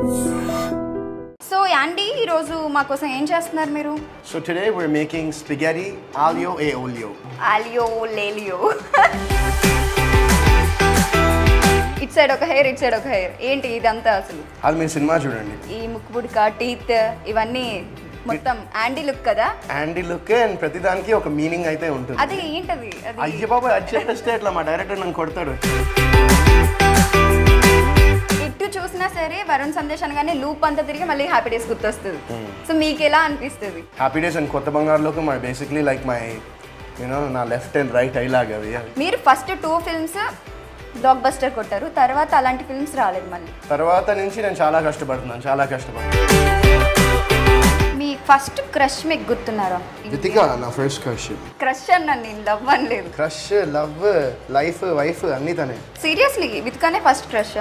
So Andy ఈరోజు మా కోసం ఏం చేస్తున్నారు మీరు So today we're making spaghetti aglio e olio. ఆలియో లేలియో ఇట్ సైడ్ ఒక హెయిర్ ఇట్ సైడ్ ఒక హెయిర్ ఏంటి ఇదంతా అసలు అది మీరు సినిమా చూడండి ఈ ముక్కు పుడక టీత్ ఇవన్నీ మొత్తం యాండీ లుక్ కదా యాండీ లుక్ అండ్ ప్రతిదానికి ఒక మీనింగ్ అయితే ఉంటుంది అది ఏంటది అది అయ్య బాబా అది చెప్పేస్తే ఇట్లా మా డైరెక్టర్ నన్ను కొడతాడు ఇటు చూసినా సరే వరుణ్ సందేశ్ అనగానే లూప్ అంతా తిరిగి మళ్ళీ హ్యాపీ డేస్ గుర్తొస్తుంది సో మీకు ఎలా అనిపిస్తుంది హ్యాపీ డేస్ అండ్ కొత్త బంగారులోకి my basically like my you know నా లెఫ్ట్ అండ్ రైట్ ఐలాగ్ అవి మీరు first two films blockbuster కొట్టారు తర్వాత అలాంటి ఫిల్మ్స్ రాలేదు మళ్ళీ తర్వాత నుంచి నేను చాలా కష్టపడుతున్నాను చాలా కష్టపడుతున్నాను మీ ఫస్ట్ క్రష్ మీకు గుర్తున్నారా రితిక నా ఫస్ట్ క్రష్ క్రష్ అన్నాను నేను లవ్ అనలేదు క్రష్ లవ్ లైఫ్ వైఫ్ అన్నీ తనే సీరియస్లీ విత్కానే ఫస్ట్ క్రష్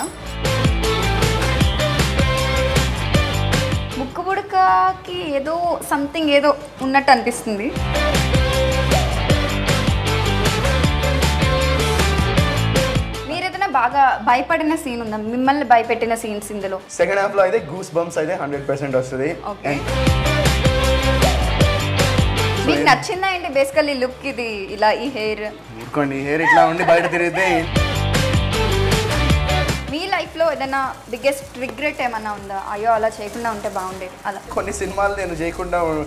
ముక్కు పుడకకి ఏదో సంథింగ్ ఏదో ఉన్నట్టు అనిపిస్తుంది మీరు ఏదైనా బాగా భయపడిన సీన్ ఉందా మిమ్మల్ని భయపెట్టిన సీన్స్ ఇందులో సెకండ్ హాఫ్ లో అయితే గూస్ బంప్స్ అయితే హండ్రెడ్ పర్సెంట్ వస్తుంది ఓకే మీకు నచ్చిందా ఏంటి బేసికల్లీ లుక్ ఇది ఇలా ఈ హెయిర్ ఊరుకోండి హెయిర్ ఇట్లా ఉండి బయట తిరిగితే మీ లైఫ్లో ఏదైనా బిగ్గెస్ట్ రిగ్రెట్ ఏమన్నా ఉందా అయ్యో అలా చేయకుండా ఉంటే బాగుండేది అలా కొన్ని సినిమాలు నేను చేయకుండా ఉ-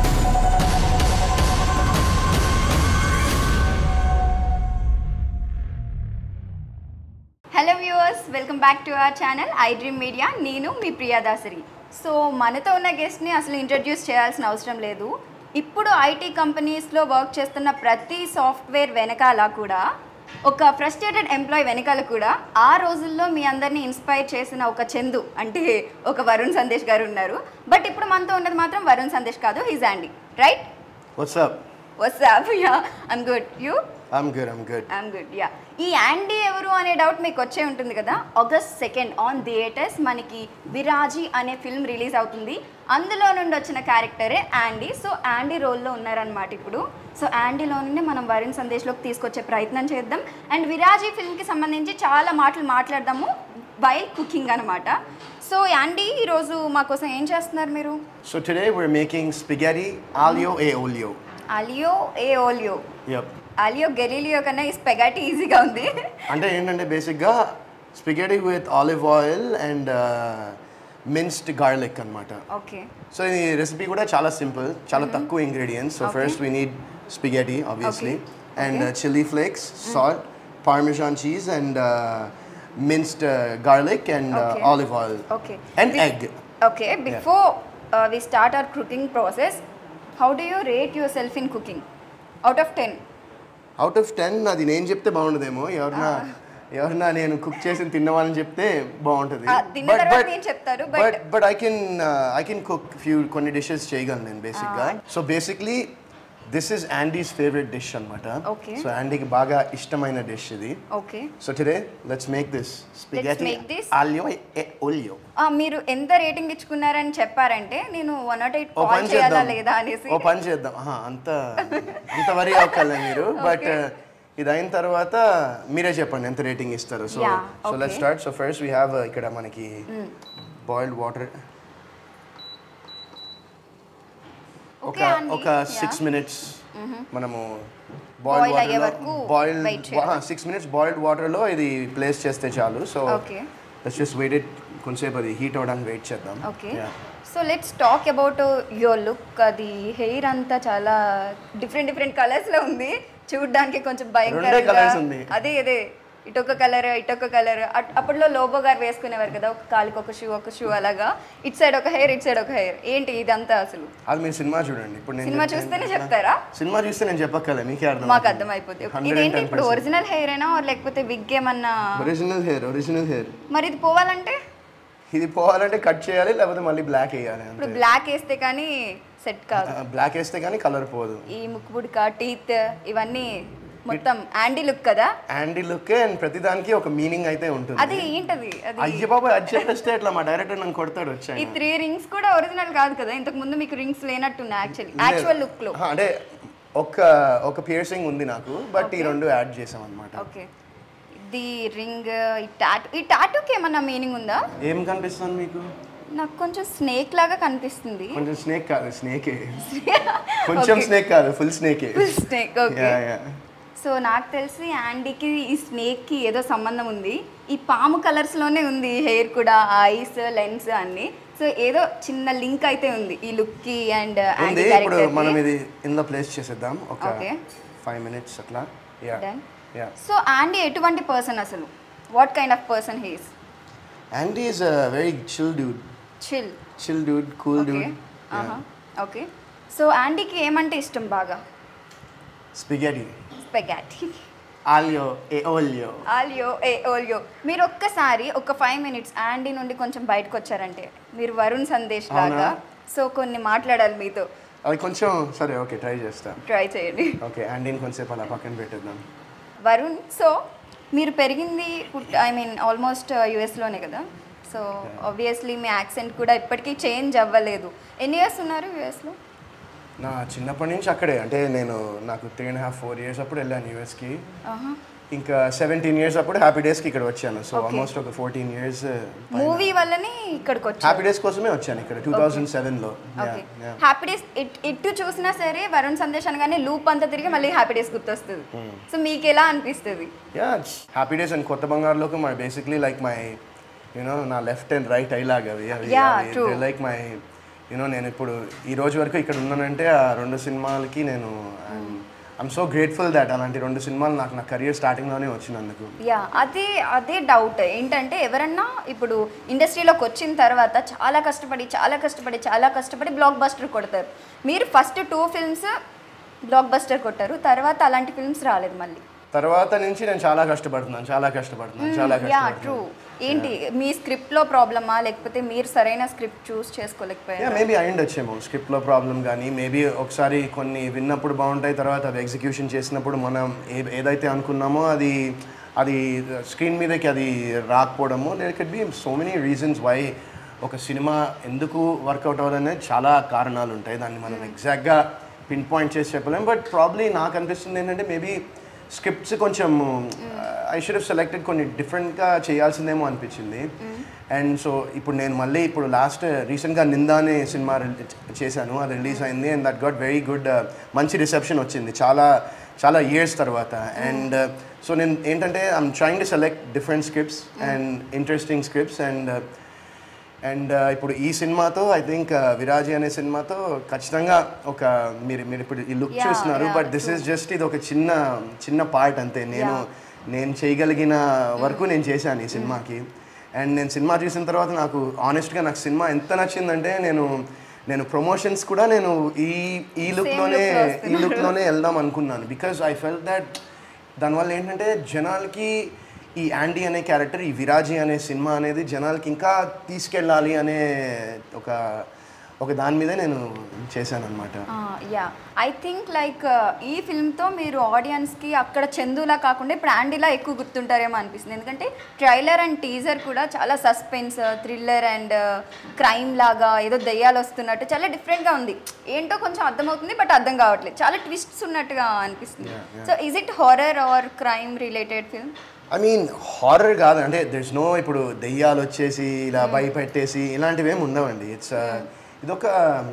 hello viewers welcome back to our channel I dream media నేను మీ ప్రియాదాసరి సో మనతో ఉన్న గెస్ట్ని అసలు ఇంట్రడ్యూస్ చేయాల్సిన అవసరం లేదు ఇప్పుడు ఐటీ కంపెనీస్లో వర్క్ చేస్తున్న ప్రతి సాఫ్ట్వేర్ వెనకాల కూడా ఒక ఫ్రస్ట్రేటెడ్ ఎంప్లాయ్ వెనకాల కూడా ఆ రోజుల్లో మీ అందరినీ ఇన్స్పైర్ చేసిన ఒక చందు అంటే ఒక వరుణ్ సందేశ్ గారు ఉన్నారు బట్ ఇప్పుడు మనతో ఉన్నది మాత్రం వరుణ్ సందేశ్ కాదు his Andy right what's up wassup yeah I'm good you I'm good I'm good I'm good yeah ఈ యాండీ ఎవరు అనే డౌట్ మీకు వచ్చే ఉంటుంది కదా ఆగస్ట్ సెకండ్ ఆన్ థియేటర్స్ మనకి విరాజీ అనే ఫిల్మ్ రిలీజ్ అవుతుంది అందులో నుండి వచ్చిన క్యారెక్టరే యాండీ సో యాండీ రోల్లో ఉన్నారనమాట ఇప్పుడు సో యాండీలో నుండి మనం వరుణ్ సందేశ్లోకి తీసుకొచ్చే ప్రయత్నం చేద్దాం అండ్ విరాజీ ఫిల్మ్కి సంబంధించి చాలా మాటలు మాట్లాడదాము వైల్ కుకింగ్ అనమాట సో యాండీ ఈరోజు మా కోసం ఏం చేస్తున్నారు మీరు so today we're making spaghetti aglio e olio. Aglio e olio Yep. Aglio Galileo కన్నా ఈ స్పెగాటి ఈజీగా ఉంది అంటే ఏంటంటే బేసిక్గా spaghetti with olive oil and minced garlic అన్నమాట ఓకే సో ఈ రెసిపీ కూడా చాలా సింపుల్ చాలా తక్కువ ingredients so first we need spaghetti obviously and chilli flakes salt parmesan cheese and minced garlic and Okay. Olive oil Okay. And Be- egg Okay, before uh, we start our cooking process, how do you rate yourself in cooking? Out of 10. Out of ten అది నేను చెప్తే బాగుండదేమో ఎవరన్నా ఎవరన్నా నేను cook చేసి తిన్నవాళ్ళని చెప్తే బాగుంటుంది Ah, తిన్న తర్వాత నేను చెప్తారు, but- but but I can I can cook few కొన్ని డిషెస్ చేయగలను నేను బేసిక్గా so basically this is Andy's favourite dish అనమాట Okay. సో యాండీకి బాగా ఇష్టమైన డిష్ ఇది Okay. So today let's make this spaghetti make this. Aglio olio Ah, మీరు ఎంత రేటింగ్ ఇచ్చుకున్నారని చెప్పారంటే నేను వన్ నాట్ ఎయిట్ ఓ కాల్ పని చేయాలా చేద్దాం లేదా అనేసి ఓ పని చేద్దాం ఆహా, అంత అంత వరి అవ్వకలే మీరు బట్ ఇది అయిన తర్వాత మీరే చెప్పండి ఎంత రేటింగ్ ఇస్తారు so Yeah, so let okay. Start so first we have ఇక్కడ మనకి బాయిల్డ్ వాటర్ ఒక Okay అండి, ఒక సిక్స్ yeah. మినిట్స్ మనము Boil బాయిల్డ్ అయ్యే వాటర్లో వరకు బాయిల్డ్ wait చేయాలి. సిక్స్ మినిట్స్ బాయిల్డ్ వాటర్లో ఇది ప్లేస్ చేస్తే చాలు so Okay. Let's just wait it కొంచెంసేపు అది హీట్ అవడానికి వెయిట్ చేద్దాం okay Yeah. So let's talk about your look అది హెయిర్ అంతా చాలా డిఫరెంట్ డిఫరెంట్ కలర్స్ లో ఉంది చూడడానికి కొంచెం భయంకరంగా colours ఉంది. అదే అదే ఇటొక కలర్ ఇటొక కలర్ అప్పట్లో లోబో గారు వేసుకునేవారు కదా ఒక కాలికి ఒక షూ ఒక షూ అలాగా ఇట్ సైడ్ ఒక హెయిర్ ఇట్ సైడ్ ఒక హెయిర్ ఏంటి ఇదంతా అసలు అది మీరు సినిమా చూడండి ఇప్పుడు నేను సినిమా చెప్తే- చూస్తేనే చెప్తారా సినిమా చూస్తే నేను చెప్పక్కలే మీకే అర్థం మాకు అర్థమైపోతుంది ఇదేంటి ఇప్పుడు ఒరిజినల్ హెయిర్ అయినా or లేకపోతే విగ్ ఏమన్నా ఒరిజినల్ హెయిర్ ఒరిజినల్ హెయిర్ మరి ఇది పోవాలంటే ఇది పోవాలంటే కట్ చేయాలి లేకపోతే మళ్ళీ బ్లాక్ వేయాలి ఇప్పుడు అంతే బ్లాక్ వేస్తే కానీ సెట్ కాదు బ్లాక్ వేస్తే కానీ కలర్ పోదు ఈ ముక్కు పుడక టీత్ ఇవన్నీ మొత్తం యాండీ లుక్ కదా యాండీ లుక్ అండ్ ప్రతిదానికి ఒక మీనింగ్ అయితే ఉంటుంది అది ఏంటది అది అయ్య బాబా అది చెప్పేస్తే ఇట్లా మా డైరెక్టర్ నన్ను కొడతాడు ఈ వచ్చాను త్రీ రింగ్స్ కూడా ఒరిజినల్ కాదు కదా ఇంతకు ముందు మీకు రింగ్స్ లేనట్టున్నాయి యాక్చువల్లీ యాక్చువల్ లుక్ లో అంటే ఒక ఒక పియర్సింగ్ ఉంది నాకు బట్ ఈ రెండు యాడ్ చేసాం అనమాట ఓకే ది రింగ్ ఈ టాటూ ఈ టాటూకి ఏమన్నా మీనింగ్ ఉందా ఏం కనిపిస్తుంది మీకు నాకు కొంచెం స్నేక్ లాగా కనిపిస్తుంది కొంచెం స్నేక్ కాదు స్నేకే కొంచెం స్నేక్ కాదు ఫుల్ స్నేకే స్నేక్ ఓకే సో నాకు తెలిసి యాండీకి ఈ స్నేక్కి ఏదో సంబంధం ఉంది ఈ పాము కలర్స్లోనే ఉంది హెయిర్ కూడా ఐస్ లెన్స్ అన్ని సో ఏదో చిన్న లింక్ అయితే ఉంది ఈ లుక్కి అండ్ ఉంది యాండీ ఇప్పుడు మనం క్యారెక్టర్ ఇది ఇందులో ప్లేస్ చేసేద్దాం ఒక Okay. ఫైవ్ మినిట్స్ అట్లా yeah Done. Yeah so Andy ఎటువంటి పర్సన్ అసలు what kind of person he's Andy is a very chill dude chill chill dude cool okay dude okay so యాండీకి ఏమంటే ఇష్టం బాగా స్పిగెటీ స్పెగాటి ఆలియో ఏ ఓలియో ఆలియో ఏ ఓలియో మీరు ఒక్కసారి ఒక ఫైవ్ మినిట్స్ యాండీ నుండి కొంచెం బయటకు వచ్చారంటే మీరు వరుణ్ సందేశ్ లాగా అవునా? సో కొన్ని మాట్లాడాలి మీతో అది కొంచెం సరే ఓకే ట్రై చేస్తా ట్రై చేయండి ఓకే యాండీని కొంచెంసేపు అలా పక్కన పెట్టేద్దాం వరుణ్ సో మీరు పెరిగింది ఐ మీన్ ఆల్మోస్ట్ యూఎస్లోనే కదా సో ఆబ్వియస్లీ మీ యాక్సెంట్ కూడా ఇప్పటికీ చేంజ్ అవ్వలేదు ఎన్ని ఇయర్స్ ఉన్నారు యూఎస్లో నా చిన్నప్పటి నుంచి అక్కడే అంటే నేను నాకు three and half four years అప్పుడు వెళ్ళాను యూఎస్కి ఇంకా సెవెంటీన్ ఇయర్స్ అప్పుడు హ్యాపీ డేస్కి ఇక్కడ వచ్చాను సో Okay. ఆల్మోస్ట్ ఒక ఫోర్టీన్ ఇయర్స్ మూవీ వల్లనే ఇక్కడికి హ్యాపీ వచ్చారు డేస్ కోసమే వచ్చాను ఇక్కడ టూ థౌజండ్ సెవెన్లో ఓకే హ్యాపీ డేస్ ఇటు చూసినా సరే వరుణ్ సందేశ్ అనగానే లూప్ అంతా తిరిగి మళ్ళీ హ్యాపీ డేస్ గుర్తొస్తుంది సో మీకు ఎలా అనిపిస్తుంది యా హ్యాపీ డేస్ అండ్ కొత్త బంగారులోకి my basically like my you know నా లెఫ్ట్ అండ్ రైట్ ఐలాగ్ అవి Yeah, true. Like my you know నేను ఇప్పుడు ఈ రోజు వరకు ఇక్కడ ఉన్నానంటే ఆ రెండు సినిమాలకి నేను ఐఎమ్ సో గ్రేట్ఫుల్ దాట్ అలాంటి రెండు సినిమాలు నాకు నా కెరియర్ స్టార్టింగ్లోనే వచ్చినందుకు యా అదే అదే డౌట్ ఏంటంటే ఎవరన్నా ఇప్పుడు ఇండస్ట్రీలోకి వచ్చిన తర్వాత చాలా కష్టపడి చాలా కష్టపడి చాలా కష్టపడి బ్లాక్ బస్టర్ కొడతారు మీరు first two films blockbuster కొట్టారు తర్వాత అలాంటి ఫిల్మ్స్ రాలేదు మళ్ళీ తర్వాత నుంచి నేను చాలా కష్టపడుతున్నాను చాలా కష్టపడుతున్నాను చాలా యా ట్రూ కష్టపడుతున్నాను ఏంటి మీ స్క్రిప్ట్లో ప్రాబ్లమా లేకపోతే మీరు సరైన స్క్రిప్ట్ చూస్ యా చేసుకోలేకపోయారు మేబీ అయ్యిండొచ్చేమో స్క్రిప్ట్లో ప్రాబ్లం కానీ మేబీ ఒకసారి కొన్ని విన్నప్పుడు బాగుంటాయి తర్వాత అవి ఎగ్జిక్యూషన్ చేసినప్పుడు మనం ఏ ఏదైతే అనుకున్నామో అది అది స్క్రీన్ మీదకి అది రాకపోవడము there could be so many reasons why ఒక సినిమా ఎందుకు వర్కౌట్ అవ్వదనేది చాలా కారణాలు ఉంటాయి దాన్ని మనం ఎగ్జాక్ట్గా పిన్ పాయింట్ చేసి చెప్పలేం బట్ ప్రాబ్లీ నాకు అనిపిస్తుంది ఏంటంటే మేబీ స్క్రిప్ట్స్ కొంచెం ఐ షుడ్ హెవ్ సెలెక్టెడ్ కొన్ని డిఫరెంట్గా చేయాల్సిందేమో అనిపించింది అండ్ సో ఇప్పుడు నేను మళ్ళీ ఇప్పుడు లాస్ట్ రీసెంట్గా నిందా అనే సినిమా రిలీ- చేశాను అది రిలీజ్ అయింది and that got very good మంచి రిసెప్షన్ వచ్చింది చాలా చాలా ఇయర్స్ తర్వాత అండ్ సో నేను ఏంటంటే I'm trying to select different scripts and interesting scripts and and ఇప్పుడు ఈ సినిమాతో ఐ థింక్ విరాజి అనే సినిమాతో ఖచ్చితంగా ఒక మీరు మీరు ఇప్పుడు ఈ లుక్ Yeah, చూస్తున్నారు yeah, but this is just ఇది ఒక చిన్న చిన్న పార్ట్ అంతే నేను నేను చేయగలిగిన వరకు నేను చేశాను ఈ సినిమాకి అండ్ నేను సినిమా చూసిన తర్వాత నాకు ఆనెస్ట్గా నాకు సినిమా ఎంత నచ్చిందంటే నేను నేను ప్రమోషన్స్ కూడా నేను ఈ ఈ లుక్లోనే look లో ఈ వస్తున్నారు. లుక్లోనే వెళ్దాం అనుకున్నాను బికాజ్ ఐ ఫెల్ దట్ దానివల్ల ఏంటంటే జనాలకి ఈ యాండీ అనే క్యారెక్టర్ ఈ విరాజి అనే సినిమా అనేది జనాలకి ఇంకా తీసుకెళ్ళాలి అనే ఒక ఒక దాని మీద నేను చేశాను అనమాట యా ఐ థింక్ లైక్ ఈ ఫిల్మ్తో మీరు ఆడియన్స్కి అక్కడ చందులా కాకుండా ఇప్పుడు యాండీలా ఎక్కువ గుర్తుంటారేమో అనిపిస్తుంది ఎందుకంటే ట్రైలర్ అండ్ టీజర్ కూడా చాలా సస్పెన్స్ థ్రిల్లర్ అండ్ క్రైమ్ లాగా ఏదో దయ్యాలు వస్తున్నట్టు చాలా డిఫరెంట్గా ఉంది ఏంటో కొంచెం అర్థమవుతుంది బట్ అర్థం కావట్లేదు చాలా ట్విస్ట్స్ ఉన్నట్టుగా అనిపిస్తుంది so is it horror or crime related film I mean horror కాదు అంటే దెర్స్ నో ఇప్పుడు దెయ్యాలు వచ్చేసి ఇలా భయపెట్టేసి ఇలాంటివి ఏమి ఉండవండి ఇట్స్ ఇదొక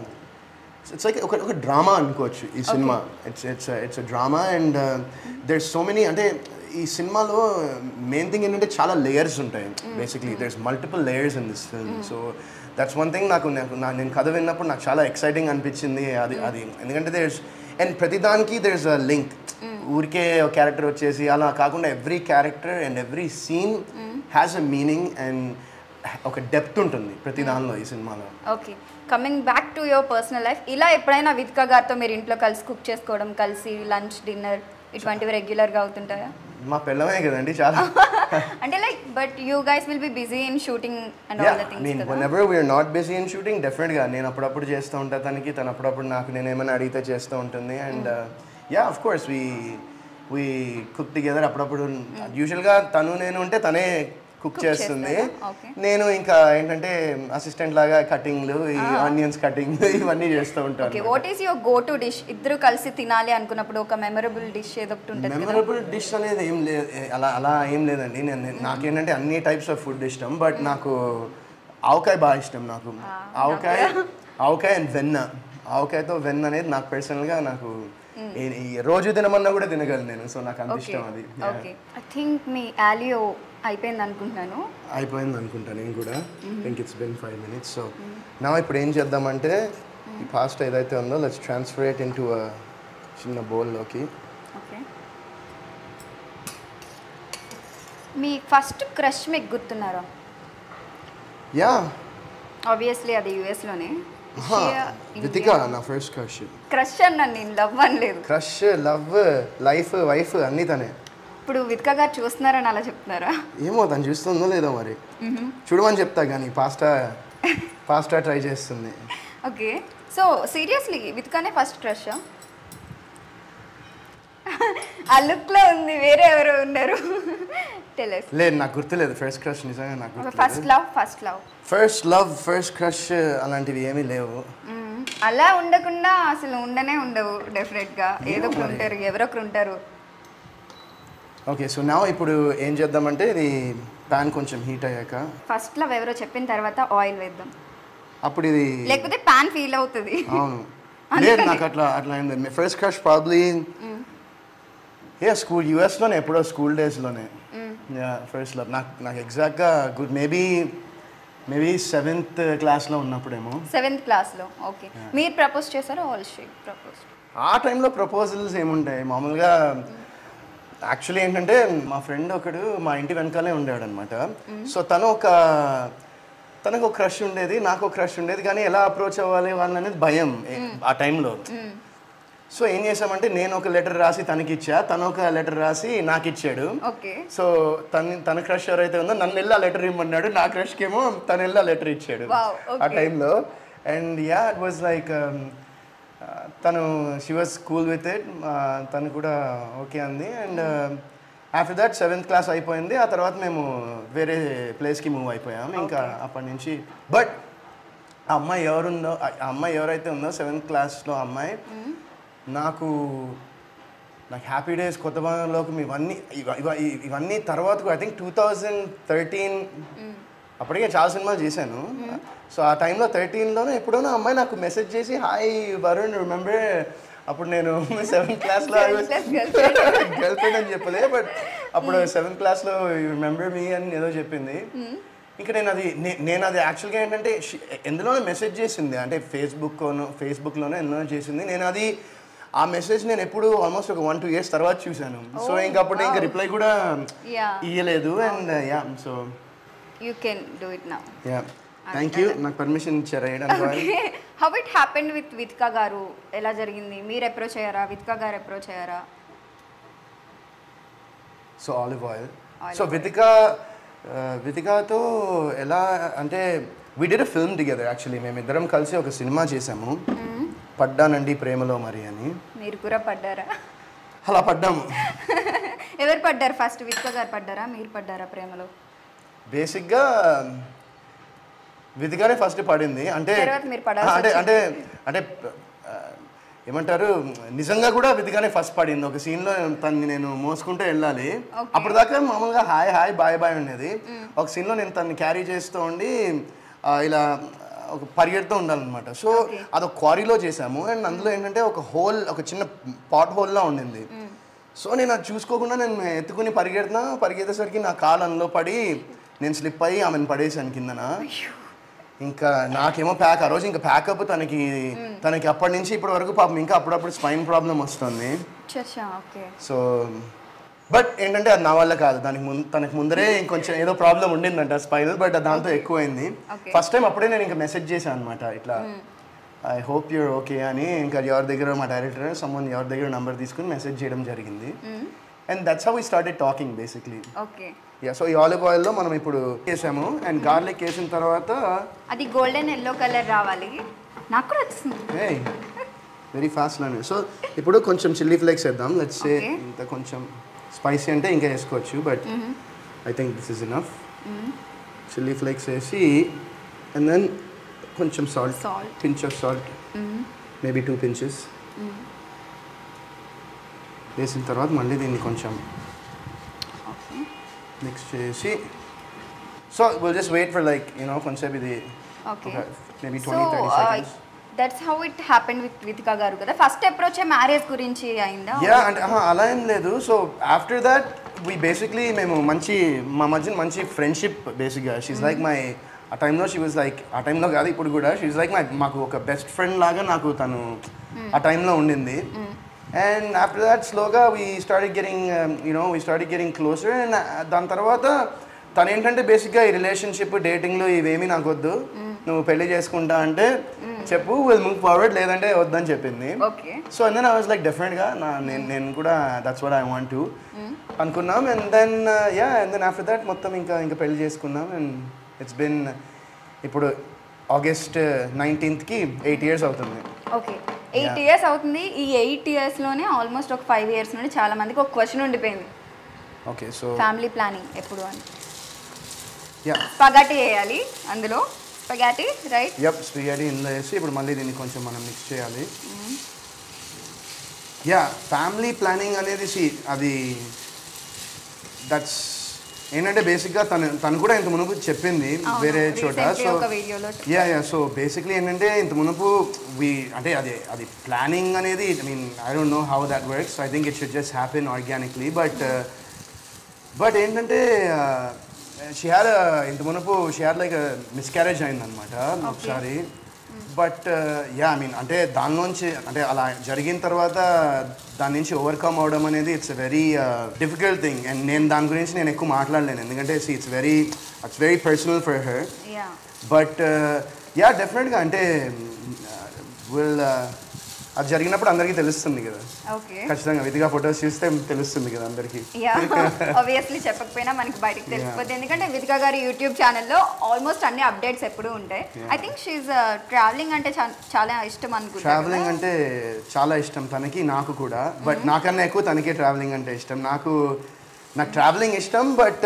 ఇట్స్ లైక్ ఒక ఒక డ్రామా అనుకోవచ్చు ఈ సినిమా it's it's it's drama and there's so many అంటే ఈ సినిమాలో మెయిన్ థింగ్ ఏంటంటే చాలా లేయర్స్ ఉంటాయి basically there's multiple layers in this film so that's one thing నాకు నాకు నా- నేను కథ విన్నప్పుడు నాకు చాలా ఎక్సైటింగ్ అనిపించింది అది అది ఎందుకంటే దేర్స్ అండ్ ప్రతిదానికి దేర్స్ అ లింక్ ఊరికే ఒక క్యారెక్టర్ వచ్చేసి అలా కాకుండా every character and every scene has a meaning and ఒక డెప్త్ ఉంటుంది ప్రతి దానిలో ఈ సినిమాలో okay coming back to your personal life ఇలా ఎప్పుడైనా విత్కా గారితో మీరు ఇంట్లో కలిసి కుక్ చేసుకోవడం కలిసి లంచ్ డిన్నర్ ఇటువంటివి రెగ్యులర్గా అవుతుంటాయా మా పిల్లమే కదండి చాలా అంటే like but you guys will be busy in shooting and all the I things mean కదా whenever we're not busy in shooting డెఫినెట్గా నేను అప్పుడప్పుడు చేస్తూ ఉంటా తనకి తను అప్పుడప్పుడు నాకు నేను ఏమైనా అడిగితే చేస్తూ ఉంటుంది and yeah of course we we cook together అప్పుడప్పుడు యూజువల్గా తను నేను ఉంటే తనే కుక్ Cook చేస్తుంది చేస్తారా? Okay. నేను ఇంకా ఏంటంటే అసిస్టెంట్ లాగా కటింగ్లు ఈ ఆనియన్స్ కటింగ్ ఇవన్నీ చేస్తూ ఓకే ఉంటాను what is your go to dish ఇద్దరు కలిసి తినాలి అనుకున్నప్పుడు ఒక మెమరబుల్ డిష్ ఏదో ఒకటి ఉంటుంది కదా మెమరబుల్ డిష్ అనేది ఏం లేదు అలా అలా ఏం లేదండి నేను నేను- నాకేంటంటే అన్ని టైప్స్ ఆఫ్ ఫుడ్ ఇష్టం బట్ నాకు ఆవకాయ బాగా ఇష్టం నాకు ఆవకాయ ఆవకాయ అండ్ వెన్న ఆవకాయతో వెన్న అనేది నాకు పర్సనల్గా నాకు ఈ- ఈ రోజు తినమన్నా కూడా తినగలను నేను సో నాకు అంత ఓకే ఇష్టం అది ఓకే ఐ థింక్ మీ ఆలియో అయిపోయింది అనుకుంటున్నాను అయిపోయింది అనుకుంటా నేను కూడా think it's been five minutes so నా ఇప్పుడు ఏం చేద్దామంటే ఈ పాస్ట్ ఏదైతే ఉందో లెట్స్ ట్రాన్స్ఫర్ ఇట్ ఇన్ చిన్న బౌల్లోకి ఓకే మీ ఫస్ట్ క్రష్ మీకు గుర్తున్నారా యా ఆబ్వియస్లీ అది యుఎస్లోనే వితిక నా ఫస్ట్ క్రష్ క్రష్ అన్నాను నేను లవ్ అనలేదు క్రష్ లవ్ లైఫ్ వైఫ్ అన్నీ తనే ఇప్పుడు విత్క గారు చూస్తున్నారని అలా చెప్తున్నారా ఏమో తను చూస్తుందో లేదో మరి చూడమని చెప్తా కానీ పాస్టా పాస్టా ట్రై చేస్తుంది ఓకే సో సీరియస్లీ విత్కానే ఫస్ట్ క్రష్ ఆ లుక్లో ఉంది వేరే ఎవరు ఉన్నారు టెలెస్ లేదు నాకు గుర్తులేదు ఫస్ట్ క్రష్ నిజంగా నాకు ఫస్ట్ గుర్తులేదు love first love first love first crush అలాంటివి ఏమీ లేవు అలా ఉండకుండా అసలు ఉండనే ఉండవు డెఫినెట్గా ఏదో ఒకరు ఉంటారు ఎవరో ఒకరు ఉంటారు ఓకే సో నా ఇప్పుడు ఏం చేద్దామంటే ఇది ప్యాన్ కొంచెం హీట్ అయ్యాక ఫస్ట్ లవ్ ఎవరో చెప్పిన తర్వాత ఆయిల్ వేద్దాం అప్పుడు ఇది లేకపోతే పాన్ ఫీల్ అవుతుంది అవును లేదు నాకు అట్లా అట్లా అయింది first crush probably a school యూఎస్లోనే ఎప్పుడో స్కూల్ డేస్లోనే యా ఫస్ట్ లవ్ నాకు నాకు ఎగ్జాక్ట్గా గుడ్ మేబీ మేబీ సెవెంత్ క్లాస్లో ఉన్నప్పుడేమో సెవెంత్ క్లాస్లో ఓకే మీరు ప్రపోజ్ చేశారా ఆల్ షీ ప్రపోజ్ ఆ టైంలో ప్రపోజల్స్ ఏముంటాయి మామూలుగా యాక్చువల్లీ ఏంటంటే మా ఫ్రెండ్ ఒకడు మా ఇంటి వెనకాలే ఉండేవాడు అనమాట సో తను ఒక తనకు ఒక క్రష్ ఉండేది నాకు ఒక క్రష్ ఉండేది కానీ ఎలా అప్రోచ్ అవ్వాలి వాళ్ళని అనేది భయం ఏ- ఆ టైంలో సో ఏం చేసామంటే నేను ఒక లెటర్ రాసి తనకి ఇచ్చా తను ఒక లెటర్ రాసి నాకు ఇచ్చాడు ఓకే సో తన తన క్రష్ ఎవరైతే ఉందో నన్ను వెళ్ళి ఆ లెటర్ ఇమ్మన్నాడు నా క్రష్కి ఏమో తను వెళ్ళి ఆ లెటర్ ఇచ్చాడు Wow, ఆ okay. టైంలో and yeah it was like తను she was cool with it తను కూడా ఓకే అంది and after that seventh class అయిపోయింది ఆ తర్వాత మేము వేరే ప్లేస్కి మూవ్ అయిపోయాం ఇంకా అప్పటి నుంచి బట్ ఆ అమ్మాయి ఎవరుందో ఆ ఆ అమ్మాయి ఎవరైతే ఉందో సెవెంత్ క్లాస్లో అమ్మాయి నాకు నాకు హ్యాపీ డేస్ కొత్త భవనంలోకి ఇవన్నీ ఇవ- ఇవ- ఇ- ఇవన్నీ తర్వాత I think two thousand thirteen అప్పటికే చాలా సినిమాలు చేశాను సో ఆ టైంలో థర్టీన్లోనే ఎప్పుడో నా అమ్మాయి నాకు మెసేజ్ చేసి హాయ్ వరుణ్ రిమెంబర్ అప్పుడు నేను సెవెంత్ క్లాస్లో గర్ల్ ఫ్రెండ్ అని చెప్పలే బట్ అప్పుడు సెవెంత్ క్లాస్లో రిమెంబర్ మీ అని ఏదో చెప్పింది ఇంకా నేను అది నే- నేను అది యాక్చువల్గా ఏంటంటే షి- ఎందులోనో మెసేజ్ చేసింది అంటే ఫేస్బుక్లోనో ఫేస్బుక్లోనో ఎందులో చేసింది నేను అది ఆ మెసేజ్ నేను ఎప్పుడు ఆల్మోస్ట్ ఒక వన్ టూ ఇయర్స్ తర్వాత చూశాను సో ఇంకా అప్పుడు ఇంకా రిప్లై కూడా యా ఇయ్యలేదు and yeah so you can do it now yeah thank you నాకు పర్మిషన్ ఇచ్చారు వేయడానికి okay how it happened with Vithika garu ఎలా జరిగింది మీరు అప్రోచ్ అయ్యారా విత్కా గారు అప్రోచ్ అయ్యారా so olive oil Olive so Vithika వితికాతో ఎలా అంటే we did film together actually మేమిద్దరం కలిసి ఒక సినిమా చేసాము పడ్డానండి ప్రేమలో మరి అని మీరు కూడా పడ్డారా అలా పడ్డాము ఎవరు పడ్డారు ఫస్ట్ విత్కా గారు పడ్డారా మీరు పడ్డారా ప్రేమలో బేసిక్గా విధిగానే ఫస్ట్ పడింది అంటే తర్వాత మీరు పడాల్సి ఆ, అంటే అంటే అంటే ఆ, ఏమంటారు నిజంగా కూడా విధిగానే ఫస్ట్ పడింది ఒక సీన్లో తన్ని నేను మోసుకుంటూ వెళ్ళాలి Okay. అప్పుడు దాకా మామూలుగా హాయ్ హాయ్ బాయ్ బాయ్ ఉండేది ఒక సీన్లో నేను తన్ని క్యారీ చేస్తూ ఉండి ఆ, ఇలా ఒక పరిగెడుతూ ఉండాలన్నమాట సో అదొక క్వారీలో చేసాము అండ్ అందులో ఏంటంటే ఒక హోల్ ఒక చిన్న పాట్ హోల్లా ఉండింది సో నేను అది చూసుకోకుండా నేను ఎత్తుకుని పరిగెడుతున్నా పరిగెత్తేసరికి నా కాలు అందులో పడి నేను స్లిప్ అయ్యి ఆమెను పడేసాను కిందన ఇంకా నాకేమో ప్యాక్ ఆ రోజు ఇంకా ప్యాకప్ తనకి తనకి అప్పటి నుంచి ఇప్పటి వరకు పాపం ఇంకా అప్పుడప్పుడు స్పైన్ ప్రాబ్లం వస్తుంది చచ్చా ఓకే సో బట్ ఏంటంటే అది నా వల్ల కాదు దానికి ముందు తనకి ముందరే ఇంకొంచెం ఏదో ప్రాబ్లం ఉండిందంట స్పైనల్ బట్ దాంతో ఎక్కువైంది Okay. ఫస్ట్ టైం అప్పుడే నేను ఇంకా మెసేజ్ చేశాను అనమాట ఇట్లా ఐ హోప్ యూర్ ఓకే అని ఇంకా ఎవరి దగ్గర మా డైరెక్టర్ సమ్మన్ ఎవరి దగ్గర నంబర్ తీసుకుని మెసేజ్ చేయడం జరిగింది and that's how we started talking basically okay yeah so ఈ ఆలివ్ ఆయిల్లో మనం ఇప్పుడు వేసాము అండ్ గార్లిక్ వేసిన తర్వాత అది గోల్డెన్ ఎల్లో కలర్ రావాలి నాకు కూడా వచ్చింది వెరీ ఫాస్ట్ లానే సో ఇప్పుడు కొంచెం చిల్లీ ఫ్లేక్స్ వేద్దాం లెట్స్ సే Okay. ఇంత కొంచెం స్పైసీ అంటే ఇంకా వేసుకోవచ్చు but I think this is enough chilli flakes వేసి అండ్ దెన్ కొంచెం salt Salt. Pinch of salt maybe two pinches వేసిన తర్వాత మళ్ళీ దీన్ని కొంచెం ఓకే మిక్స్ చేసి so will just wait for like you know కొంచెం ఇది okay maybe so twenty thirty seconds that's how it happen with Vithika garu కదా ఫస్ట్ అప్రోచ్ మ్యారేజ్ గురించి అయిందా యా అంటే ఆహా, అలా ఏం లేదు so after that we basically మేము మంచి మా మధ్య మంచి ఫ్రెండ్షిప్ బేసిక్గా షీఈ్ లైక్ మై ఆ టైంలో షీ వాజ్ లైక్ ఆ టైంలో కాదు ఇప్పుడు కూడా షీఈ్ లైక్ మై మాకు ఒక బెస్ట్ ఫ్రెండ్ లాగా నాకు తను ఆ టైంలో ఉండింది అండ్ ఆఫ్టర్ దాట్ స్లోగా we start getting you know we start getting closer and దాని తర్వాత తను ఏంటంటే బేసిక్గా ఈ రిలేషన్షిప్ డేటింగ్లు ఇవేమీ నాకు వద్దు నువ్వు పెళ్లి చేసుకుంటా అంటే చెప్పు విల్ మూవ్ ఫార్వర్డ్ లేదంటే వద్దని చెప్పింది okay so and then I was like డెఫినెట్గా నా నేను నేను కూడా that's what I want to అనుకున్నాం and then yeah and then after that మొత్తం ఇంకా ఇంకా పెళ్లి చేసుకున్నాం అండ్ ఇట్స్ బిన్ ఇప్పుడు ఆగస్ట్ నైన్టీన్త్కి ఎయిట్ ఇయర్స్ అవుతుంది ఓకే ఎయిట్ ఇయర్స్ అవుతుంది ఈ ఎయిట్ ఇయర్స్లోనే ఆల్మోస్ట్ ఒక ఫైవ్ ఇయర్స్ నుండి చాలా మందికి ఒక క్వశ్చన్ ఉండిపోయింది ఓకే సో ఫ్యామిలీ ప్లానింగ్ ఎప్పుడు అని యా స్పగాటి వేయాలి అందులో స్పగాటి రైట్ యప్ స్పిగేటీ ఇందులో వేసి ఇప్పుడు మళ్ళీ దీన్ని కొంచెం మనం మిక్స్ చేయాలి యా ఫ్యామిలీ ప్లానింగ్ అనేది సి అది దట్స్ ఏంటంటే బేసిక్గా తను తను కూడా ఇంత మునుపు చెప్పింది వేరే చోట సో ఒక వీడియోలో యా యా సో బేసిక్లీ ఏంటంటే ఇంత మునుపు వి అంటే అది అది ప్లానింగ్ అనేది I mean I don't know how that works I think it should just happen organically but but ఏంటంటే షీ హ్యాడ్ ఇంత మునుపు షీ హ్యాడ్ లైక్ మిస్క్యారేజ్ అయిందనమాట ఒకసారి బట్ యా ఐ మీన్ అంటే దానిలోంచి అంటే అలా జరిగిన తర్వాత దాని నుంచి ఓవర్కమ్ అవడం అనేది it's very difficult thing and నేను దాని గురించి నేను ఎక్కువ మాట్లాడలేను ఎందుకంటే it's very it's very personal for her yeah but yeah డెఫినెట్గా అంటే విల్ అది జరిగినప్పుడు అందరికీ తెలుస్తుంది కదా ఓకే ఖచ్చితంగా విధిగా ఫొటోస్ చూస్తే తెలుస్తుంది కదా అందరికీ యా ఆబ్వియస్లీ చెప్పకపోయినా మనకి బయటకు తెలిసిపోతుంది ఎందుకంటే వితికా గారి యూట్యూబ్ ఛానల్లో ఆల్మోస్ట్ అన్ని అప్డేట్స్ ఎప్పుడూ ఉంటాయి ఐ థింక్ షీఈ్ ట్రావెలింగ్ అంటే చా- చాలా ఇష్టం అనుకుంటా ట్రావెలింగ్ అంటే చాలా ఇష్టం తనకి నాకు కూడా బట్ నాకన్నా ఎక్కువ తనకే ట్రావెలింగ్ అంటే ఇష్టం నాకు నాకు ట్రావెలింగ్ ఇష్టం బట్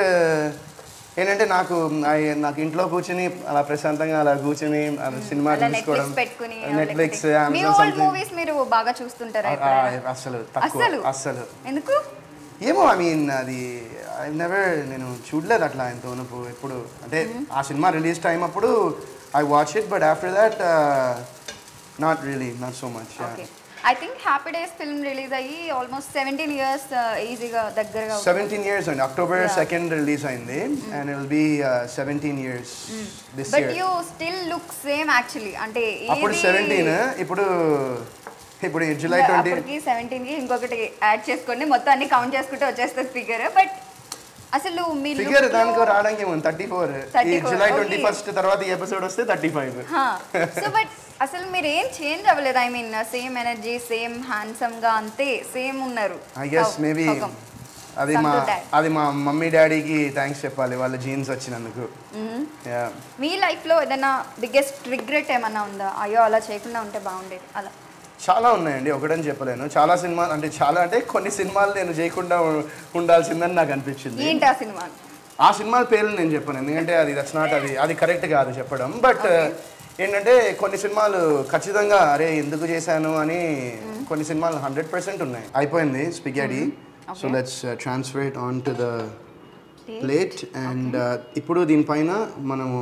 ఏంటంటే నాకు I- నాకు ఇంట్లో కూర్చుని అలా ప్రశాంతంగా అలా కూర్చుని అలా సినిమా అలా చూసుకోవడం నెట్ఫ్లిక్స్ పెట్టుకుని నెట్ఫ్లిక్స్ మీ ఓల్డ్ మూవీస్ మీరు బాగా చూస్తుంటారా ఎప్పుడైనా? అసలు తక్కువ అస్సలు? అస్సలు ఎందుకు ఏమో ఐ మీన్ అది ఐ నెవర్ నేను చూడలేదు అట్లా ఇంత వరకు ఎప్పుడు అంటే ఆ సినిమా రిలీజ్ టైం అప్పుడు I watch it but after that not really not so much okay I think Happy Days film release అయ్యి ఆల్మోస్ట్ సెవెంటీన్ ఇయర్స్ ఈజీగా దగ్గరగా ఉంది. సెవెంటీన్ ఇయర్స్ అండి అక్టోబర్ Yeah. సెకండ్ రిలీజ్ అయింది and it will be seventeen years this but year you still look same actually అంటే అప్పుడు ఏది- seventeen ఇప్పుడు ఇప్పుడు జూలై ట్వంటీ అప్పటికి సెవెంటీన్ కి ఇంకొకటి యాడ్ చేసుకోండి మొత్తం అన్ని కౌంట్ చేసుకుంటే వచ్చేస్తుంది ఫిగర్ బట్ అసలు మీ look ఫిగర్ లో- దానికి రావడానికి ఏముంది థర్టీ ఫోర్ ఈ 34, జూలై okay. ట్వంటీ ఫస్ట్ తర్వాత ఈ ఎపిసోడ్ వస్తే థర్టీ ఫైవ్ సో బట్ అసలు మీరు ఏం చేంజ్ అవ్వలేదు I mean same energy same handsome గా అంతే సేమ్ ఉన్నారు I guess How- maybe how come? అది Some మా to dad. అది మా మమ్మీ డాడీకి థ్యాంక్స్ చెప్పాలి వాళ్ళ జీన్స్ వచ్చినందుకు Yeah. మీ లైఫ్ లో ఏదైనా బిగ్గెస్ట్ రిగ్రెట్ ఏమన్నా ఉందా అయ్యో అలా చేయకుండా ఉంటే బాగుండేది అలా చాలా ఉన్నాయండి ఒకటని చెప్పలేను చాలా సినిమాలు అంటే చాలా అంటే కొన్ని సినిమాలు నేను చేయకుండా ఉ- ఉండాల్సిందని నాకు అనిపించింది ఏంటి ఆ సినిమా ఆ సినిమాల పేర్లు నేను చెప్పాను ఎందుకంటే అది దట్స్ నాట్ అది అది కరెక్ట్ కాదు చెప్పడం బట్ ఏంటంటే కొన్ని సినిమాలు ఖచ్చితంగా అరే ఎందుకు చేశాను అని కొన్ని సినిమాలు హండ్రెడ్ పర్సెంట్ ఉన్నాయి అయిపోయింది spaghetti so let's transfer it on to the plate and ఇప్పుడు దీనిపైన మనము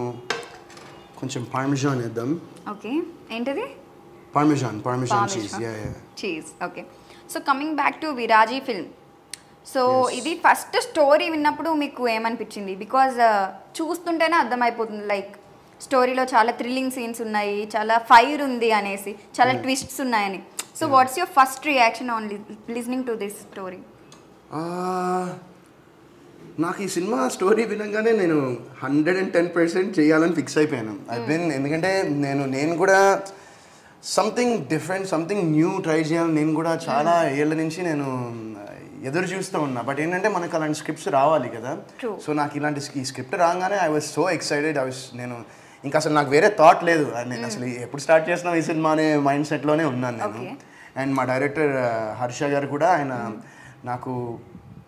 కొంచెం పార్మిజాన్ వేద్దాం ఓకే ఏంటిది parmesan parmesan cheese Parmesan. Yeah yeah cheese okay so coming back to Viraaji film so ఇది ఫస్ట్ స్టోరీ విన్నప్పుడు మీకు ఏమనిపించింది బికాజ్ చూస్తుంటేనే అర్థమైపోతుంది లైక్ స్టోరీలో చాలా థ్రిల్లింగ్ సీన్స్ ఉన్నాయి చాలా ఫైర్ ఉంది అనేసి చాలా ట్విస్ట్స్ ఉన్నాయని so what's your first reaction on listening to this story ఆ, నాకు ఈ సినిమా స్టోరీ వినగానే నేను హండ్రెడ్ అండ్ టెన్ పర్సెంట్ చేయాలని ఫిక్స్ అయిపోయాను ఐ బిన్ ఎందుకంటే నేను నేను కూడా something different something new try చేయాలని నేను కూడా చాలా ఏళ్ళ నుంచి నేను ఎదురు చూస్తూ ఉన్నా బట్ ఏంటంటే మనకు అలాంటి స్క్రిప్ట్స్ రావాలి కదా True. సో నాకు ఇలాంటి ఈ స్క్రిప్ట్ రాగానే I was so excited I was నేను ఇంకా అసలు నాకు వేరే థాట్ లేదు నేను అసలు ఎప్పుడు స్టార్ట్ చేసినా ఈ సినిమా అనే మైండ్ సెట్లోనే ఉన్నాను నేను Okay. అండ్ మా డైరెక్టర్ హర్ష గారు కూడా ఆయన నాకు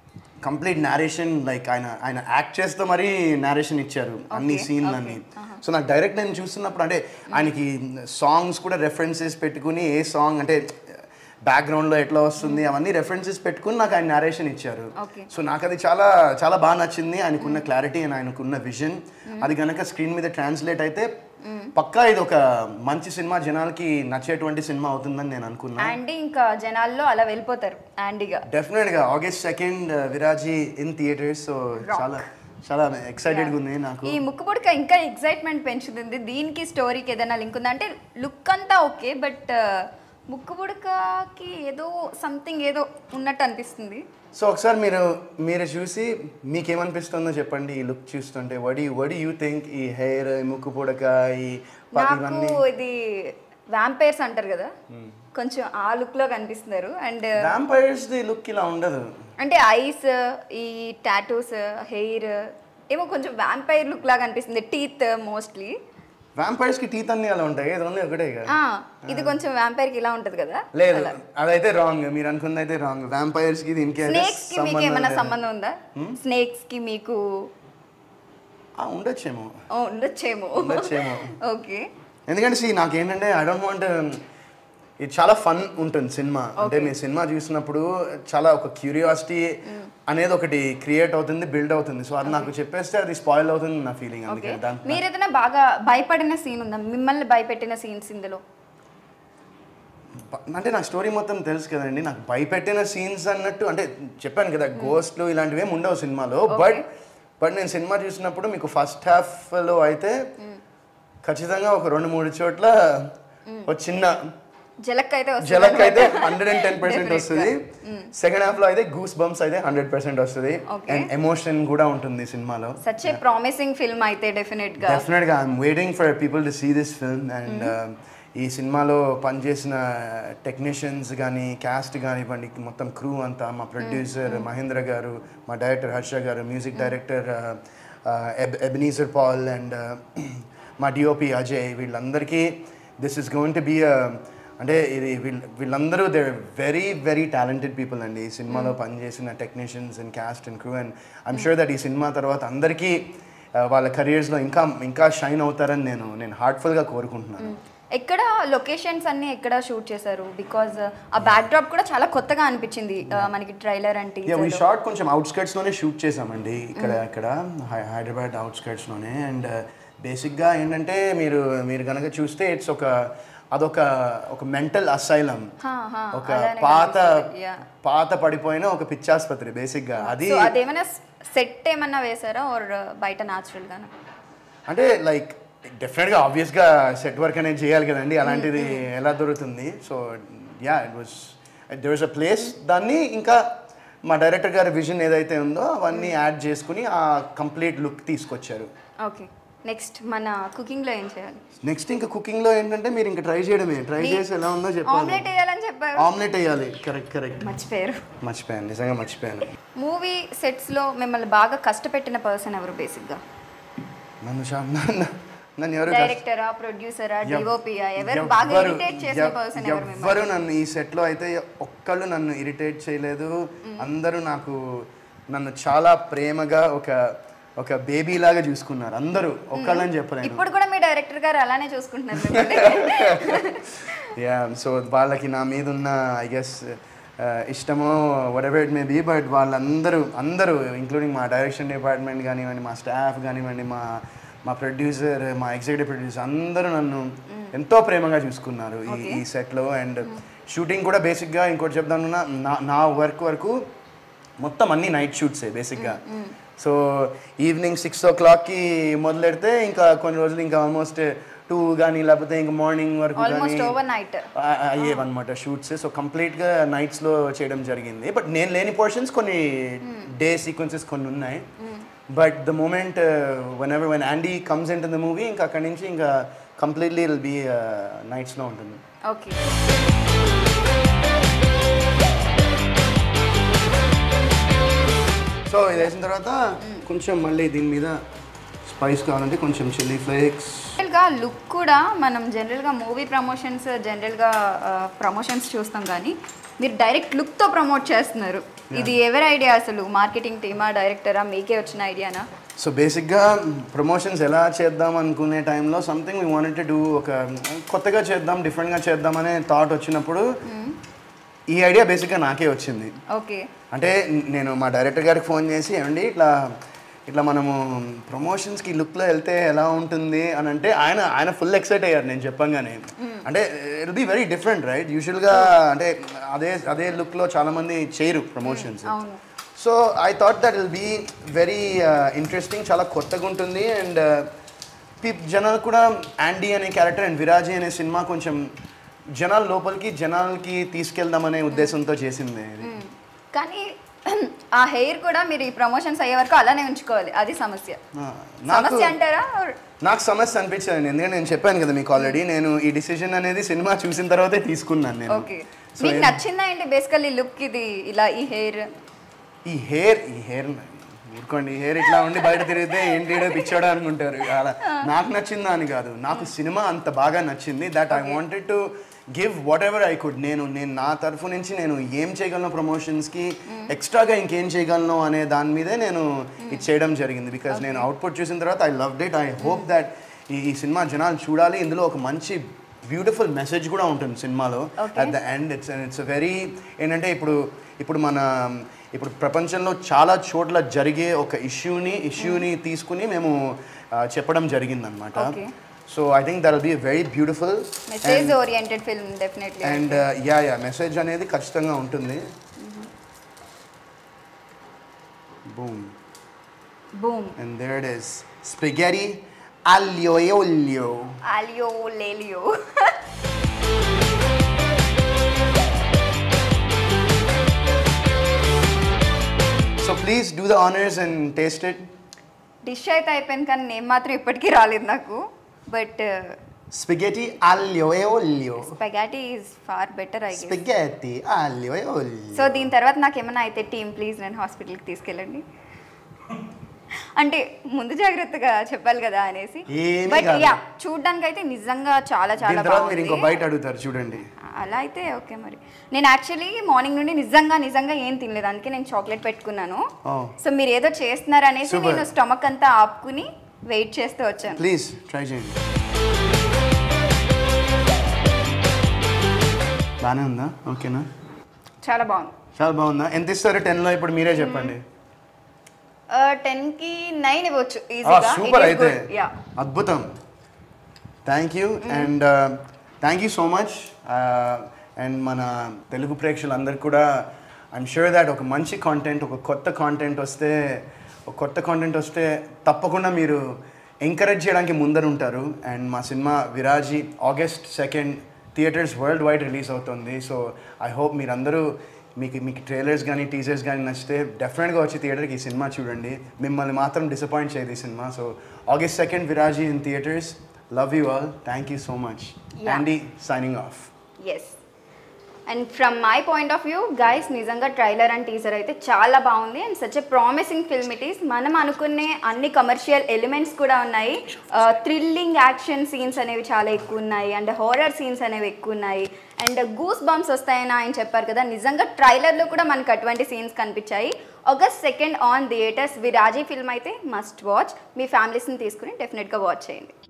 కంప్లీట్ నేరేషన్ లైక్ ఆయన ఆయన యాక్ట్ చేస్తూ మరీ నేరేషన్ ఇచ్చారు అన్ని సీన్లన్నీ సో నాకు డైరెక్ట్ నేను చూస్తున్నప్పుడు అంటే ఆయనకి సాంగ్స్ కూడా రెఫరెన్సెస్ పెట్టుకుని ఏ సాంగ్ అంటే బ్యాక్గ్రౌండ్లో ఎట్లా వస్తుంది అవన్నీ రెఫరెన్సెస్ పెట్టుకుని నాకు ఆయన నేరేషన్ ఇచ్చారు Okay. సో నాకు అది చాలా చాలా బాగా నచ్చింది ఆయనకున్న క్లారిటీ అండ్ ఆయనకున్న విజన్ అది కనుక స్క్రీన్ మీద ట్రాన్స్లేట్ అయితే పక్కా ఇది ఒక మంచి సినిమా జనాలకి నచ్చేటువంటి సినిమా అవుతుందని నేను అనుకున్నా యాండీ ఇంకా జనాల్లో అలా వెళ్ళిపోతారు యాండీగా డెఫినెట్ గా August second Viraaji in theatres so చాలా చాలా ఎక్సైటెడ్గా ఉంది నాకు ఈ ముక్కు పుడక ఇంకా ఎక్సైట్మెంట్ పెంచుతుంది దీనికి స్టోరీకి ఏదైనా లింక్ ఉందా అంటే లుక్ అంతా ఓకే బట్ ముక్కు పుడకకి ఏదో సంథింగ్ ఏదో ఉన్నట్టు అనిపిస్తుంది సో ఒకసారి మీరు మీరు చూసి మీకేమనిపిస్తుందో చెప్పండి ఈ లుక్ చూస్తుంటే వడి వడి యూ థింక్ ఈ హెయిర్ ముక్కు పుడక ఈ ప- నాకు ఇవన్నీ ఇది వ్యాంపైర్స్ అంటారు కదా కొంచెం ఆ లుక్ లో కనిపిస్తున్నారు అండ్ వ్యాంపైర్స్ ది లుక్ ఇలా ఉండదు అంటే ఐస్ ఈ టాటూస్ హెయిర్ ఏమో కొంచెం వ్యాంపైర్ లుక్ లాగా అనిపిస్తుంది టీత్ మోస్ట్లీ వ్యాంపైర్స్ కి టీత్ అన్ని అలా ఉంటాయి ఇది ఓన్లీ ఒకటే కదా ఇది కొంచెం వ్యాంపైర్ కి ఇలా ఉంటది కదా లేదు అదైతే రాంగ్ మీరు అనుకున్నది అయితే రాంగ్ వ్యాంపైర్స్ కి దీనికి అయితే స్నేక్స్ కి మీకు ఏమైనా సంబంధం ఉందా స్నేక్స్ కి మీకు ఆ, ఉండొచ్చేమో ఓ, ఉండొచ్చేమో ఉండొచ్చేమో ఓకే ఎందుకంటే see, నాకేంటంటే ఐ డోంట్ వాంట్ ఇది చాలా ఫన్ ఉంటుంది సినిమా అంటే మీ సినిమా చూసినప్పుడు చాలా ఒక క్యూరియాసిటీ అనేది ఒకటి క్రియేట్ అవుతుంది బిల్డ్ అవుతుంది సో అది నాకు చెప్పేస్తే అది స్పాయిల్ అవుతుంది నా ఫీలింగ్ ఓకే అందుకే దాని మీరు ఏదైనా బాగా భయపడిన సీన్ ఉందా మిమ్మల్ని భయపెట్టిన సీన్స్ ఇందులో అంటే నాకు స్టోరీ మొత్తం తెలుసు కదండి నాకు భయపెట్టిన సీన్స్ అన్నట్టు అంటే చెప్పాను కదా గోస్ట్లు ఇలాంటివి ఏమి ఉండవు సినిమాలో బట్ బట్ నేను సినిమా చూసినప్పుడు మీకు ఫస్ట్ హాఫ్లో అయితే ఖచ్చితంగా ఒక రెండు మూడు చోట్ల ఒక చిన్న జలక్ అయితే వస్తుంది జలక్ అయితే హండ్రెడ్ అండ్ టెన్ పర్సెంట్ వస్తుంది సెకండ్ హాఫ్ లో అయితే గూస్ బంప్స్ అయితే హండ్రెడ్ పర్సెంట్ వస్తుంది Okay. అండ్ ఎమోషన్ కూడా ఉంటుంది సినిమాలో సచ్ ఏ ప్రామిసింగ్ ఫిల్మ్ అయితే డెఫినెట్ గా డెఫినెట్ గా I'm waiting for people to see this film and ఈ సినిమాలో పనిచేసిన టెక్నీషియన్స్ కానీ క్యాస్ట్ కానివ్వండి మొత్తం క్రూ అంతా మా ప్రొడ్యూసర్ మహేంద్ర గారు మా డైరెక్టర్ హర్ష గారు music director Ebenezer Paul and మా డిఓపి అజయ్ వీళ్ళందరికీ this is going to be అంటే ఇది వీళ్ళ వీళ్ళందరూ they very very talented people అండి ఈ సినిమాలో పనిచేసిన technicians and cast and crew and I'm sure that ఈ సినిమా తర్వాత అందరికీ ఆ, వాళ్ళ కెరియర్స్లో ఇంకా ఇంకా షైన్ అవుతారని నేను నేను హార్ట్ఫుల్గా కోరుకుంటున్నాను ఎక్కడ లొకేషన్స్ అన్ని ఎక్కడ షూట్ చేశారు బికాజ్ ఆ బ్యాక్ డ్రాప్ కూడా చాలా కొత్తగా అనిపించింది ఆ, మనకి ట్రైలర్ అంటే యా వీ షార్ట్ కొంచెం అవుట్స్కర్ట్స్లోనే షూట్ చేసామండి ఇక్కడ ఇక్కడ హై- హైదరాబాద్ అవుట్స్కర్ట్స్లోనే అండ్ బేసిక్గా ఏంటంటే మీరు మీరు కనుక చూస్తే ఇట్స్ ఒక అదొక ఒక మెంటల్ అసైలం ఒక పాత Yeah. పాత పడిపోయిన ఒక పిచ్చాసుపత్రి బేసిక్గా అది సో అదేమైనా సెట్ ఏమన్నా వేసారా ఆర్ బయట న్యాచురల్ గానా అంటే లైక్ డెఫినెట్గా ఆబ్వియస్గా సెట్ వర్క్ అనేది చేయాలి కదండి అలాంటిది ఎలా దొరుకుతుంది so yeah it was there was a place దాన్ని ఇంకా మా డైరెక్టర్ గారి విజన్ ఏదైతే ఉందో అవన్నీ యాడ్ చేసుకుని ఆ కంప్లీట్ లుక్ తీసుకొచ్చారు ఓకే నెక్స్ట్ మన కుకింగ్ లో ఏం చేయాలి నెక్స్ట్ ఇంకా కుకింగ్లో ఏంటంటే మీరు ఇంకా ట్రై చేయడమే ట్రై చేసి ఎలా ఉందో చెప్పాలి ఆమ్లెట్ వేయాలని చెప్పారు ఆమ్లెట్ వేయాలి కరెక్ట్ కరెక్ట్ మర్చిపోయారు మర్చిపోయాను నిజంగా మర్చిపోయాను మూవీ సెట్స్ లో మిమ్మల్ని బాగా కష్టపెట్టిన పర్సన్ ఎవరు బేసిక్ గా నన్ను షా- నన్ను నన్ను ఎవరు కష్ట- డైరెక్టరా ప్రొడ్యూసరా డిఓపియా ఎవరు బాగా ఎవ్వరు- ఇరిటేట్ చేసిన ఎవ్- పర్సన్ ఎవరు మిమ్మల్ని ఎవ్వరు నన్ను ఈ సెట్లో అయితే ఒక్కళ్ళు నన్ను ఇరిటేట్ చేయలేదు అందరూ నాకు నన్ను చాలా ప్రేమగా ఒక ఒక బేబీ లాగా చూసుకున్నారు అందరూ ఒక్కళ్ళని చెప్పలేను ఇప్పుడు కూడా మీ డైరెక్టర్ గారు అలానే చూసుకుంటున్నారు మిమ్మల్ని యా సో వాళ్ళకి నా మీద ఉన్న ఐ గెస్ ఇష్టమో whatever it may be but వాళ్ళందరూ అందరూ ఇంక్లూడింగ్ మా డైరెక్షన్ డిపార్ట్మెంట్ కానివ్వండి మా స్టాఫ్ కానివ్వండి మా మా ప్రొడ్యూసర్ మా ఎగ్జిక్యూటివ్ ప్రొడ్యూసర్ అందరూ నన్ను ఎంతో ప్రేమగా చూసుకున్నారు ఈ ఈ సెట్లో అండ్ షూటింగ్ కూడా బేసిక్గా ఇంకోటి చెప్తాను నా నా వర్క్ వరకు మొత్తం అన్ని నైట్ షూట్సే బేసిక్గా సో ఈవినింగ్ సిక్స్ ఓ క్లాక్కి మొదలెడితే ఇంకా కొన్ని రోజులు ఇంకా ఆల్మోస్ట్ టూ కానీ లేకపోతే ఇంకా మార్నింగ్ వరకు కానీ ఆల్మోస్ట్ ఓవర్ నైట్ అయ్యేవన్నమాట షూట్స్ సో కంప్లీట్గా నైట్స్లో చేయడం జరిగింది బట్ నేను లేని పోర్షన్స్ కొన్ని డే సీక్వెన్సెస్ కొన్ని ఉన్నాయి but the moment one ever one Andy comes into the movie ఇంకా అక్కడి నుంచి ఇంకా కంప్లీట్లీ విల్ బీ నైట్స్లో ఉంటుంది ఓకే సో ఇది వేసిన తర్వాత కొంచెం మళ్ళీ దీని మీద స్పైస్ కావాలంటే కొంచెం చిల్లీ ఫ్లేక్స్ జనరల్గా లుక్ కూడా మనం జనరల్గా మూవీ ప్రమోషన్స్ జనరల్గా ప్రమోషన్స్ చూస్తాం కానీ మీరు డైరెక్ట్ లుక్తో ప్రమోట్ చేస్తున్నారు ఇది ఎవరి ఐడియా అసలు మార్కెటింగ్ టీమా డైరెక్టరా మీకే వచ్చిన ఐడియానా సో బేసిక్గా ప్రమోషన్స్ ఎలా చేద్దాం అనుకునే టైంలో something we wanted to do ఒక కొత్తగా చేద్దాం డిఫరెంట్గా చేద్దాం అనే థాట్ వచ్చినప్పుడు ఈ ఐడియా బేసిక్గా నాకే వచ్చింది ఓకే అంటే నేను మా డైరెక్టర్ గారికి ఫోన్ చేసి ఏమండి ఇట్లా ఇట్లా మనము ప్రమోషన్స్కి లుక్లో వెళ్తే ఎలా ఉంటుంది అని అంటే ఆయన ఆయన ఫుల్ ఎక్సైట్ అయ్యారు నేను చెప్పంగానే అంటే it be very different right యూజువల్గా అంటే అదే అదే లుక్లో చాలామంది చేయరు ప్రమోషన్స్ అవును so I thought that will be very interesting చాలా కొత్తగా ఉంటుంది అండ్ పీప్ జనాలు కూడా యాండీ అనే క్యారెక్టర్ అండ్ విరాజీ అనే సినిమా కొంచెం జనాల లోపలికి జనాలకి తీసుకెళ్దామనే ఉద్దేశంతో చేసింది ఇది. మ్మ్. కానీ ఆ హెయిర్ కూడా మీరు ఈ ప్రమోషన్స్ అయ్యే వరకు అలానే ఉంచుకోవాలి అది సమస్య ఆ, నాకు సమస్య అంటారా Or- నాకు సమస్య అనిపించదండి ఎందుకంటే నేను చెప్పాను కదా మీకు ఆల్రెడీ నేను ఈ డిసిజన్ అనేది సినిమా చూసిన తర్వాతే తీసుకున్నాను నేను ఓకే సో మీకు నచ్చిందా ఏంటి బేసికల్లీ లుక్ ఇది ఇలా ఈ హెయిర్ ఈ హెయిర్ ఈ హెయిర్ ఊరుకోండి ఈ హెయిర్ ఇట్లా ఉండి బయట తిరిగితే ఏంటి ఈడో పిచ్చాడా అనుకుంటారు అలా నాకు నచ్చిందా అని కాదు నాకు సినిమా అంత బాగా నచ్చింది that I wanted to give whatever I could నేను నేను నా తరఫు నుంచి నేను ఏం చేయగలను ప్రమోషన్స్కి ఎక్స్ట్రాగా ఇంకేం చేయగలను అనే దాని మీదే నేను ఇది చేయడం జరిగింది బికాజ్ నేను అవుట్పుట్ చూసిన తర్వాత I love it I hope that ఈ ఈ సినిమా జనాలు చూడాలి ఇందులో ఒక మంచి బ్యూటిఫుల్ మెసేజ్ కూడా ఉంటుంది సినిమాలో Okay. At the end it's it's very ఏంటంటే ఇప్పుడు ఇప్పుడు మన ఇప్పుడు ప్రపంచంలో చాలా చోట్ల జరిగే ఒక ఇష్యూని ఇష్యూని తీసుకుని మేము ఆ, చెప్పడం జరిగిందనమాట Okay. So I think that will be very beautiful message oriented film definitely and yeah yeah message అనేది ఖచ్చితంగా ఉంటుంది boom boom and there it is spaghetti aglio olio aglio olio so please do the honours and taste it dish అయితే అయిపోయింది కానీ నేను మాత్రం ఇప్పటికీ రాలేదు నాకు but spaghetti aglio olio spaghetti is far better I guess spaghetti aglio olio so దీని తర్వాత నాకు ఏమైనా అయితే టీమ్ ప్లీజ్ నేను హాస్పిటల్కి తీసుకెళ్ళండి అంటే ముందు జాగ్రత్తగా చెప్పాలి కదా అనేసి ఏమీ బట్ కాదు. యా చూడ్డానికి అయితే నిజంగా చాలా చాలా దీని తర్వాత మీరు ఇంకో బాగుంది బయట అడుగుతారు చూడండి అలా అయితే ఓకే మరి నేను యాక్చువల్లీ మార్నింగ్ నుండి నిజంగా నిజంగా ఏం తినలేదు అందుకే నేను చాక్లెట్ పెట్టుకున్నాను Oh. సో మీరు ఏదో చేస్తున్నారు అనేసి Super. నేను స్టమక్ అంతా ఆపుకుని వెయిట్ చేస్తూ వచ్చాను ప్లీజ్ ట్రై చేయండి బాగానే ఉందా ఓకేనా చాలా బాగుంది చాలా బాగుందా ఎంత ఇస్తారు టెన్లో ఇప్పుడు మీరే చెప్పండి టెన్ కి నైన్ ఇవ్వచ్చు ఈజీగా సూపర్ అయితే యా అద్భుతం thank you and thank you so much and మన తెలుగు ప్రేక్షకులందరికీ కూడా ఐఎమ్ షూర్ దాట్ ఒక మంచి కాంటెంట్ ఒక కొత్త కాంటెంట్ వస్తే ఒక కొత్త కాంటెంట్ వస్తే తప్పకుండా మీరు ఎంకరేజ్ చేయడానికి ముందర ఉంటారు అండ్ మా cinema Viraaji August second theatres worldwide release అవుతుంది సో ఐ హోప్ మీరందరూ మీకు మీకు ట్రైలర్స్ కానీ టీజర్స్ కానీ నచ్చితే డెఫినెట్గా వచ్చి థియేటర్కి ఈ సినిమా చూడండి మిమ్మల్ని మాత్రం డిసప్పాయింట్ చేయదు ఈ cinema so August second Viraaji in theatres love you all thank you so much Yeah. అండి signing off yes and from my point of view guys నిజంగా ట్రైలర్ అండ్ టీజర్ అయితే చాలా బాగుంది and such a promising film it is మనం అనుకునే అన్ని commercial elements కూడా ఉన్నాయి థ్రిల్లింగ్ యాక్షన్ సీన్స్ అనేవి చాలా ఎక్కువ ఉన్నాయి అండ్ హారర్ సీన్స్ అనేవి ఎక్కువ ఉన్నాయి అండ్ గూస్ బంప్స్ వస్తాయని ఆయన చెప్పారు కదా నిజంగా ట్రైలర్లో కూడా మనకు అటువంటి సీన్స్ కనిపించాయి August second on theatres Viraaji film అయితే మస్ట్ వాచ్ మీ ఫ్యామిలీస్ని తీసుకుని డెఫినెట్గా వాచ్ చేయండి